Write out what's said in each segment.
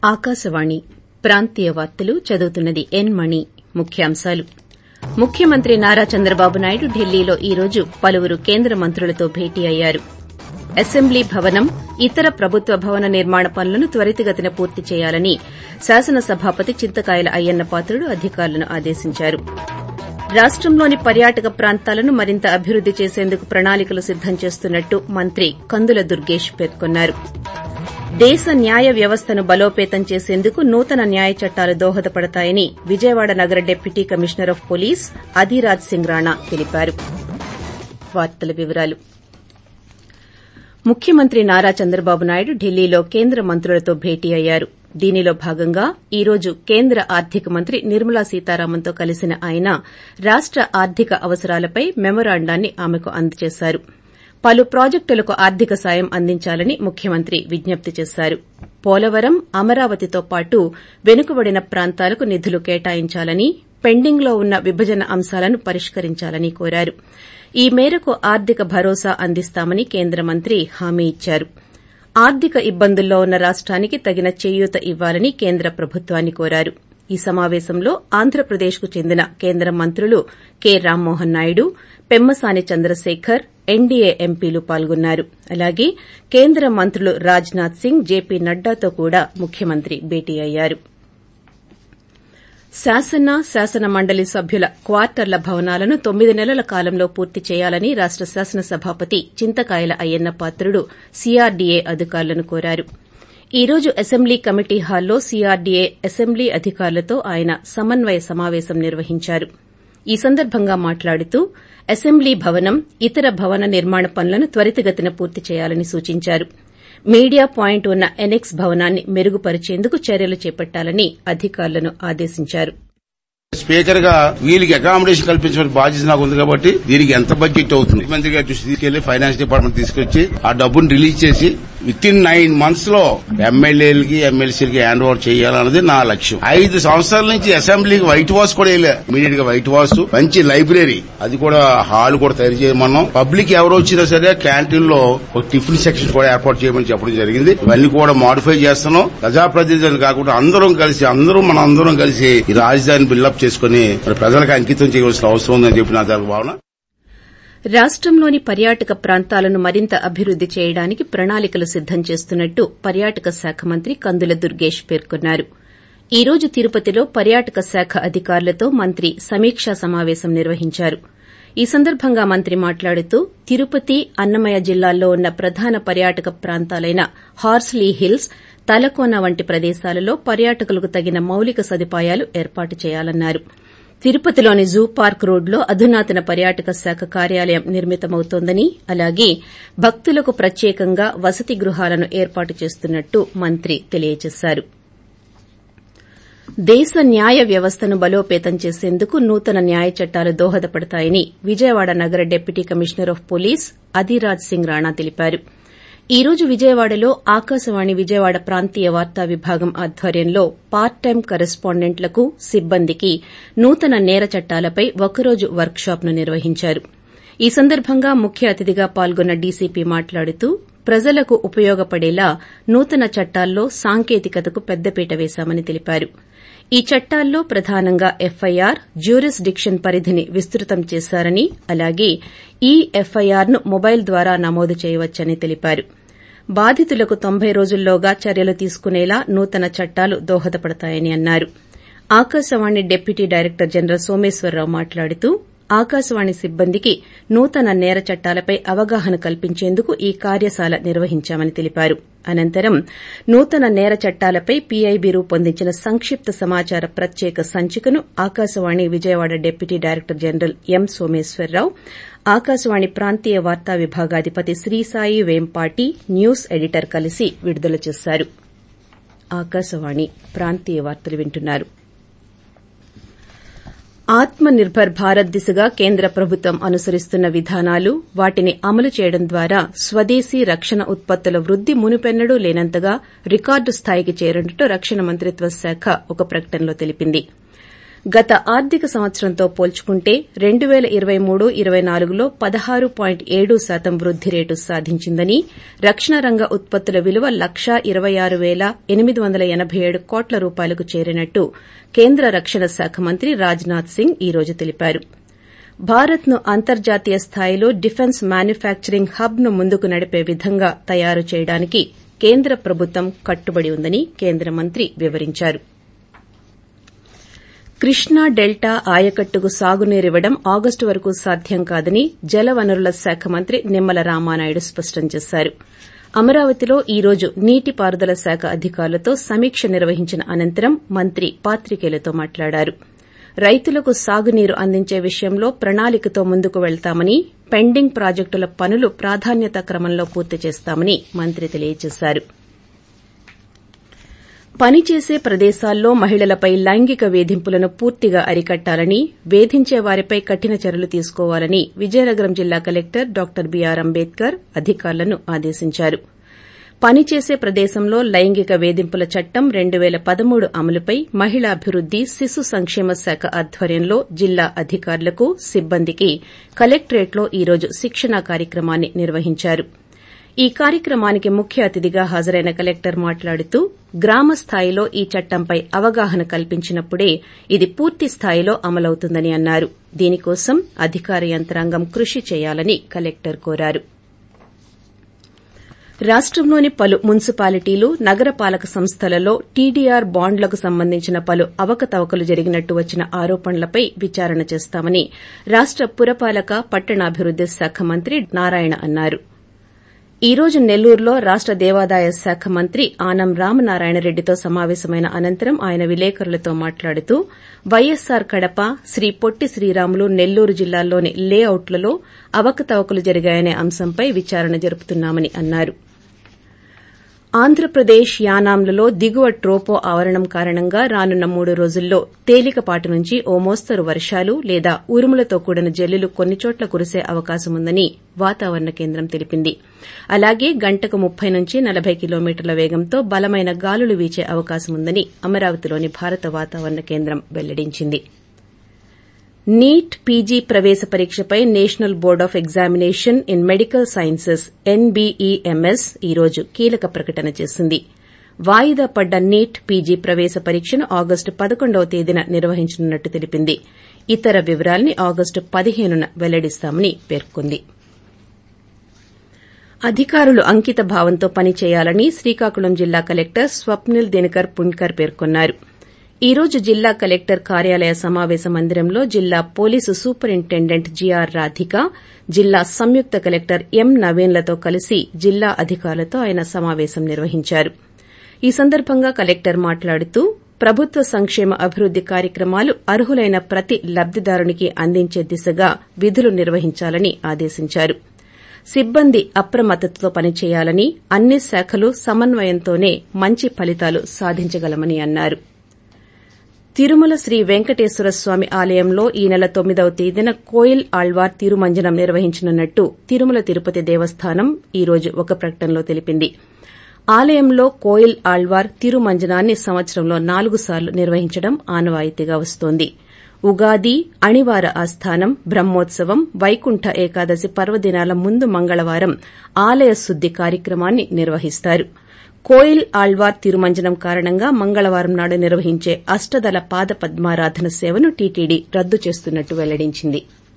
ఆకాశవాణి ప్రాంతీయ వార్తలు చదువుతున్నది ఎన్ మణి ముఖ్యాంశాలు ముఖ్యమంత్రి నారా చంద్రబాబు నాయుడు ఢిల్లీలో ఈ రోజు పలువురు కేంద్ర మంత్రులతో భేటీ అయ్యారు అసెంబ్లీ భవనం ఇతర ప్రభుత్వ భవన నిర్మాణ పనులను త్వరితగతిన పూర్తి చేయాలని శాసనసభాపతి చింతకాయల అయ్యన్న పాత్రుడు అధికారులను ఆదేశించారు రాష్టంలోని పర్యాటక ప్రాంతాలను మరింత అభివృద్ది చేసేందుకు ప్రణాళికలు సిద్దం చేస్తున్నట్టు మంత్రి కందుల దుర్గేష్ పేర్కొన్నారు దేశ న్యాయ వ్యవస్థను బలోపేతం చేసేందుకు నూతన న్యాయ చట్టాలు దోహదపడతాయని విజయవాడ నగర deputy commissioner of police Adiraj Singh Rana తెలిపారు ముఖ్యమంత్రి నారా చంద్రబాబు నాయుడు ఢిల్లీలో కేంద్ర మంత్రులతో భేటీ అయ్యారు దీనిలో భాగంగా ఈ రోజు కేంద్ర ఆర్థిక మంత్రి నిర్మలా సీతారామన్తో కలిసిన ఆయన రాష్ట ఆర్థిక అవసరాలపై మెమోరాండాన్ని ఆమెకు అందజేశారు పలు ప్రాజెక్టులకు ఆర్థిక సాయం అందించాలని ముఖ్యమంత్రి విజ్ఞప్తి చేశారు పోలవరం అమరావతితో పాటు వెనుకబడిన ప్రాంతాలకు నిధులు కేటాయించాలని పెండింగ్లో ఉన్న విభజన అంశాలను పరిష్కరించాలని కోరారు ఈ మేరకు ఆర్థిక భరోసా అందిస్తామని కేంద్ర మంత్రి హామీ ఇచ్చారు ఆర్థిక ఇబ్బందుల్లో ఉన్న రాష్టానికి తగిన చేయూత ఇవ్వాలని కేంద్ర ప్రభుత్వాన్ని కోరారు ఈ సమావేశంలో ఆంధ్రప్రదేశ్కు చెందిన కేంద్ర మంత్రులు కె రామ్మోహన్ నాయుడు పెమ్మసాని చంద్రశేఖర్ ఎన్డీఏ ఎంపీలు పాల్గొన్నారు అలాగే కేంద్ర మంత్రులు రాజ్నాథ్ సింగ్ జేపీ నడ్డాతో కూడా ముఖ్యమంత్రి భేటీ అయ్యారు శాసన శాసన మండలి సభ్యుల క్వార్టర్ల భవనాలను తొమ్మిది నెలల కాలంలో పూర్తి చేయాలని రాష్ట శాసనసభాపతి చింతకాయల అయ్యన్న పాత్రుడు సీఆర్డీఏ అధికారులను కోరారు ఈ రోజు అసెంబ్లీ కమిటీ హాల్లో సీఆర్డీఏ అసెంబ్లీ అధికారులతో ఆయన సమన్వయ సమావేశం నిర్వహించారు ఈ సందర్భంగా మాట్లాడుతూ అసెంబ్లీ భవనం ఇతర భవన నిర్మాణ పనులను త్వరితగతిన పూర్తి చేయాలని సూచించారు మీడియా పాయింట్ ఉన్న ఎనెక్స్ భవనాన్ని మెరుగుపరిచేందుకు చర్యలు చేపట్టాలని అధికారులను ఆదేశించారు స్పీకర్ గా వీళ్ళకి అకామిడేషన్ కల్పించిన బాధ్యత నాకు ఉంది కాబట్టి దీనికి ఎంత బడ్జెట్ అవుతుంది మంత్రి గారు చూసి తీసుకెళ్లి ఫైనాన్స్ డిపార్ట్మెంట్ తీసుకొచ్చి ఆ డబ్బును రిలీజ్ చేసి విత్ ఇన్ నైన్ మంత్స్ లో ఎమ్మెల్యేలకి ఎమ్మెల్సీలకి హ్యాండ్ ఓవర్ చేయాలన్నది నా లక్ష్యం ఐదు సంవత్సరాల నుంచి అసెంబ్లీకి వైట్ వాష్ కూడా వేయలే ఇమీడియట్ గా వైట్ వాష్ మంచి లైబ్రరీ అది కూడా హాల్ కూడా తయారు చేయమన్నాం పబ్లిక్ ఎవరు వచ్చినా సరే క్యాంటీన్ లో ఒక టిఫిన్ సెక్షన్ కూడా ఏర్పాటు చేయమని చెప్పడం జరిగింది ఇవన్నీ కూడా మాడిఫై చేస్తున్నాం ప్రజాప్రతినిధులు కాకుండా అందరం కలిసి అందరూ మన అందరం కలిసి ఈ రాజధాని బిల్డప్ చేసుకుని ప్రజలకు అంకితం చేయవలసిన అవసరం ఉందని చెప్పి నా భావన రాష్టంలోని పర్యాటక ప్రాంతాలను మరింత అభివృద్ది చేయడానికి ప్రణాళికలు సిద్దం చేస్తున్నట్టు పర్యాటక శాఖ మంత్రి కందుల దుర్గేష్ పేర్కొన్నారు ఈ రోజు తిరుపతిలో పర్యాటక శాఖ అధికారులతో మంత్రి సమీక్షా సమావేశం నిర్వహించారు ఈ సందర్భంగా మంత్రి మాట్లాడుతూ తిరుపతి అన్నమయ్య జిల్లాల్లో ఉన్న ప్రధాన పర్యాటక ప్రాంతాలైన హార్స్లీ హిల్స్ తలకోన వంటి ప్రదేశాలలో పర్యాటకులకు తగిన మౌలిక సదుపాయాలు ఏర్పాటు చేయాలన్నారు తిరుపతిలోని జూ పార్క్ రోడ్లో అధునాతన పర్యాటక శాఖ కార్యాలయం నిర్మితమవుతోందని అలాగే భక్తులకు ప్రత్యేకంగా వసతి గృహాలను ఏర్పాటు చేస్తున్నట్టు మంత్రి తెలియజేశారు దేశ న్యాయ వ్యవస్థను బలోపేతం చేసేందుకు నూతన న్యాయ చట్టాలు దోహదపడతాయని విజయవాడ నగర deputy commissioner of police Adiraj Singh Rana తెలిపారు ఈ రోజు విజయవాడలో ఆకాశవాణి విజయవాడ ప్రాంతీయ వార్తా విభాగం ఆధ్వర్యంలో పార్ట్ టైం కరెస్పాండెంట్లకు సిబ్బందికి నూతన నేర చట్టాలపై ఒకరోజు వర్క్ షాప్ ను నిర్వహించారు ఈ సందర్భంగా ముఖ్య అతిథిగా పాల్గొన్న డీసీపీ మాట్లాడుతూ ప్రజలకు ఉపయోగపడేలా నూతన చట్టాల్లో సాంకేతికతకు పెద్దపీట వేశామని తెలిపారు ఈ చట్టాల్లో ప్రధానంగా ఎఫ్ఐఆర్ జ్యూరిస్ డిక్షన్ పరిధిని విస్తృతం చేశారని అలాగే ఈ ఎఫ్ఐఆర్ ను మొబైల్ ద్వారా నమోదు చేయవచ్చని తెలిపారు బాధితులకు తొంభై రోజుల్లోగా చర్యలు తీసుకునేలా నూతన చట్టాలు దోహదపడతాయని అన్నారు Akashvani deputy director general Someswararao మాట్లాడుతూ ఆకాశవాణి సిబ్బందికి నూతన నేర చట్టాలపై అవగాహన కల్పించేందుకు ఈ కార్యశాల నిర్వహించామని తెలిపారు అనంతరం నూతన నేర చట్టాలపై పీఐబీ రూపొందించిన సంక్షిప్త సమాచార ప్రత్యేక సంచికను Akashvani Vijayawada deputy director general M Someswararao Akashvani ప్రాంతీయ వార్తా విభాగాధిపతి శ్రీసాయి వేంపాటి న్యూస్ ఎడిటర్ కలిసి విడుదల చేశారు ఆకాశవాణి ప్రాంతీయ వార్తలు వింటున్నారు ఆత్మ నిర్బర్ భారత్ దిశగా కేంద్ర ప్రభుత్వం అనుసరిస్తున్న విధానాలు వాటిని అమలు చేయడం ద్వారా స్వదేశీ రక్షణ ఉత్పత్తుల వృద్ది మునుపెన్నడూ లేనంతగా రికార్డు స్థాయికి చేరినట్టు రక్షణ మంత్రిత్వ శాఖ ఒక ప్రకటనలో తెలిపింది గత ఆర్థిక సంవత్సరంతో పోల్చుకుంటే రెండు పేల ఇరవై మూడు ఇరవై నాలుగులో పదహారు పాయింట్ ఏడు శాతం వృద్ది రేటు సాధించిందని రక్షణ రంగ ఉత్పత్తుల విలువ లక్షా ఇరవై ఆరు పేల ఎనిమిది వందల ఎనబై ఏడు కోట్ల రూపాయలకు చేరినట్టు కేంద్ర రక్షణ శాఖ మంత్రి రాజ్నాథ్ సింగ్ ఈ రోజు తెలిపారు భారత్ ను అంతర్జాతీయ స్థాయిలో డిఫెన్స్ మ్యానుఫ్యాక్చరింగ్ హబ్ ను ముందుకు నడిపే విధంగా తయారు చేయడానికి కేంద్ర ప్రభుత్వం కట్టుబడి ఉందని కేంద్ర మంత్రి వివరించారు కృష్ణా డెల్టా ఆయకట్టుకు సాగునీరివ్వడం ఆగస్టు వరకు సాధ్యం కాదని జలవనరుల శాఖ మంత్రి నిమ్మల రామానాయుడు స్పష్టం చేశారు అమరావతిలో ఈ రోజు నీటిపారుదల శాఖ అధికారులతో సమీక్ష నిర్వహించిన అనంతరం మంత్రి పాత్రికేయులతో మాట్లాడారు రైతులకు సాగునీరు అందించే విషయంలో ప్రణాళికతో ముందుకు వెళ్తామని పెండింగ్ ప్రాజెక్టుల పనులు ప్రాధాన్యతా క్రమంలో పూర్తి చేస్తామని మంత్రి తెలియజేశారు పనిచేసే ప్రదేశాల్లో మహిళలపై లైంగిక వేధింపులను పూర్తిగా అరికట్టాలని వేధించే వారిపై కఠిన చర్యలు తీసుకోవాలని విజయనగరం జిల్లా కలెక్టర్ డాక్టర్ బీఆర్ అంబేద్కర్ అధికారులను ఆదేశించారు పనిచేసే ప్రదేశంలో లైంగిక వేధింపుల చట్టం రెండు పేల పదమూడు అమలుపై మహిళాభివృద్ది శిశు సంక్షేమ శాఖ ఆధ్వర్యంలో జిల్లా అధికారులకు సిబ్బందికి కలెక్టరేట్లో ఈ రోజు శిక్షణా కార్యక్రమాన్ని నిర్వహించారు ఈ కార్యక్రమానికి ముఖ్య అతిథిగా హాజరైన కలెక్టర్ మాట్లాడుతూ గ్రామ స్థాయిలో ఈ చట్టంపై అవగాహన కల్పించినప్పుడే ఇది పూర్తి స్థాయిలో అమలవుతుందని అన్నారు దీనికోసం అధికార యంత్రాంగం కృషి చేయాలని కలెక్టర్ కోరారు రాష్టంలోని పలు మున్సిపాలిటీలు నగరపాలక సంస్థలలో టీడీఆర్ బాండ్లకు సంబంధించిన పలు అవకతవకలు జరిగినట్టు వచ్చిన ఆరోపణలపై విచారణ చేస్తామని రాష్ట పురపాలక పట్టణాభివృద్ది శాఖ మంత్రి నారాయణ అన్నారు ఈ రోజు నెల్లూరులో రాష్ట దేవాదాయ శాఖ మంత్రి ఆనం రామనారాయణరెడ్డితో సమావేశమైన అనంతరం ఆయన విలేకరులతో మాట్లాడుతూ వైఎస్సార్ కడప శ్రీ పొట్టి శ్రీరాములు నెల్లూరు జిల్లాల్లోని లేఅవుట్లలో అవకతవకలు జరిగాయనే అంశంపై విచారణ జరుపుతున్నామని అన్నారు ఆంధ్రప్రదేశ్ యానాంలలో దిగువ ట్రోపో ఆవరణం కారణంగా రానున్న మూడు రోజుల్లో తేలికపాటి నుంచి ఓ మోస్తరు వర్షాలు లేదా ఉరుములతో కూడిన జల్లులు కొన్ని చోట్ల కురిసే అవకాశముందని వాతావరణ కేంద్రం తెలిపింది అలాగే గంటకు ముప్పై నుంచి నలభై కిలోమీటర్ల వేగంతో బలమైన గాలులు వీచే అవకాశముందని అమరావతిలోని భారత వాతావరణ కేంద్రం వెల్లడించింది నీట్ పీజీ ప్రవేశ పరీక్షపై national board of examination in medical sciences NBEMS ఈ రోజు కీలక ప్రకటన చేసింది వాయిదా పడ్డ నీట్ పీజీ ప్రవేశ పరీక్షను ఆగస్టు పదకొండవ తేదీన నిర్వహించనున్నట్టు తెలిపింది ఇతర వివరాల్ని ఆగస్టు పదిహేనున వెల్లడిస్తామని పేర్కొంది అధికారులు అంకిత భావంతో పనిచేయాలని శ్రీకాకుళం జిల్లా కలెక్టర్ స్వప్నిల్ దినకర్ పుణ్కర్ పేర్కొన్నారు ఈ రోజు జిల్లా కలెక్టర్ కార్యాలయ సమావేశ మందిరంలో జిల్లా పోలీసు సూపరింటెండెంట్ జీఆర్ రాధిక జిల్లా సంయుక్త కలెక్టర్ ఎం నవీన్లతో కలిసి జిల్లా అధికారులతో ఆయన సమావేశం నిర్వహించారు ఈ సందర్భంగా కలెక్టర్ మాట్లాడుతూ ప్రభుత్వ సంక్షేమ అభివృద్ది కార్యక్రమాలు అర్హులైన ప్రతి లబ్దిదారునికి అందించే దిశగా విధులు నిర్వహించాలని ఆదేశించారు సిబ్బంది అప్రమత్తతతో పనిచేయాలని అన్ని శాఖలు సమన్వయంతోనే మంచి ఫలితాలు సాధించగలమని అన్నారు తిరుమల శ్రీ వెంకటేశ్వర స్వామి ఆలయంలో ఈ నెల తొమ్మిదవ తేదీన కోయిల్ ఆళ్వార్ తిరుమంజనం నిర్వహించనున్నట్టు తిరుమల తిరుపతి దేవస్థానం ఈ రోజు ఒక ప్రకటనలో తెలిపింది ఆలయంలో కోయిల్ ఆళ్వార్ తిరుమంజనాన్ని సంవత్సరంలో నాలుగు సార్లు నిర్వహించడం ఆనవాయితీగా వస్తోంది ఉగాది అణివార ఆస్థానం బ్రహ్మోత్సవం వైకుంఠ ఏకాదశి పర్వదినాల ముందు మంగళవారం ఆలయ శుద్ది కార్యక్రమాన్ని నిర్వహిస్తారు కోయిల్ ఆళ్వార్ తిరుమంజనం కారణంగా మంగళవారం నాడు నిర్వహించే అష్టదళ పాద పద్మారాధన సేవను టీటీడీ రద్దు చేస్తున్నట్టు వెల్లడించింది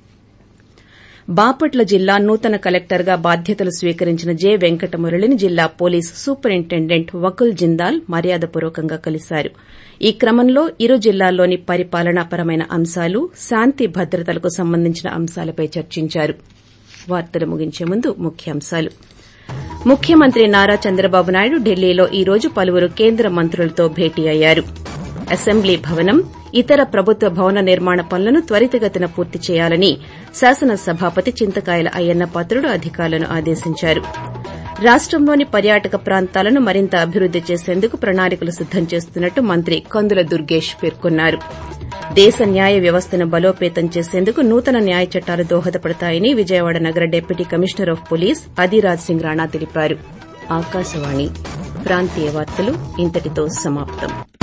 బాపట్ల జిల్లా నూతన కలెక్టర్గా బాధ్యతలు స్వీకరించిన జె వెంకటమురళిని జిల్లా పోలీస్ సూపరింటెండెంట్ వకుల్ జిందాల్ మర్యాదపూర్వకంగా కలిశారు ఈ క్రమంలో ఇరు జిల్లాల్లోని పరిపాలనాపరమైన అంశాలు శాంతి భద్రతలకు సంబంధించిన అంశాలపై చర్చించారు వార్తలు ముగించే ముందు ముఖ్యాంశాలు ముఖ్యమంత్రి నారా చంద్రబాబు నాయుడు ఢిల్లీలో ఈ రోజు పలువురు కేంద్ర మంత్రులతో భేటీ అయ్యారు అసెంబ్లీ భవనం ఇతర ప్రభుత్వ భవన నిర్మాణ పనులను త్వరితగతిన పూర్తి చేయాలని శాసన సభాపతి చింతకాయల అయ్యన్న పాత్రుడు అధికారులను ఆదేశించారు రాష్టంలోని పర్యాటక ప్రాంతాలను మరింత అభివృద్ది చేసేందుకు ప్రణాళికలు సిద్దం చేస్తున్నట్టు మంత్రి కందుల దుర్గేష్ పేర్కొన్నారు దేశ న్యాయ వ్యవస్థను బలోపేతం చేసేందుకు నూతన న్యాయ చట్టాలు దోహదపడతాయని విజయవాడ నగర deputy commissioner of police Adiraj Singh Rana తెలిపారు ఆకాశవాణి ప్రాంతీయ వార్తలు ఇంతటితో సమాప్తం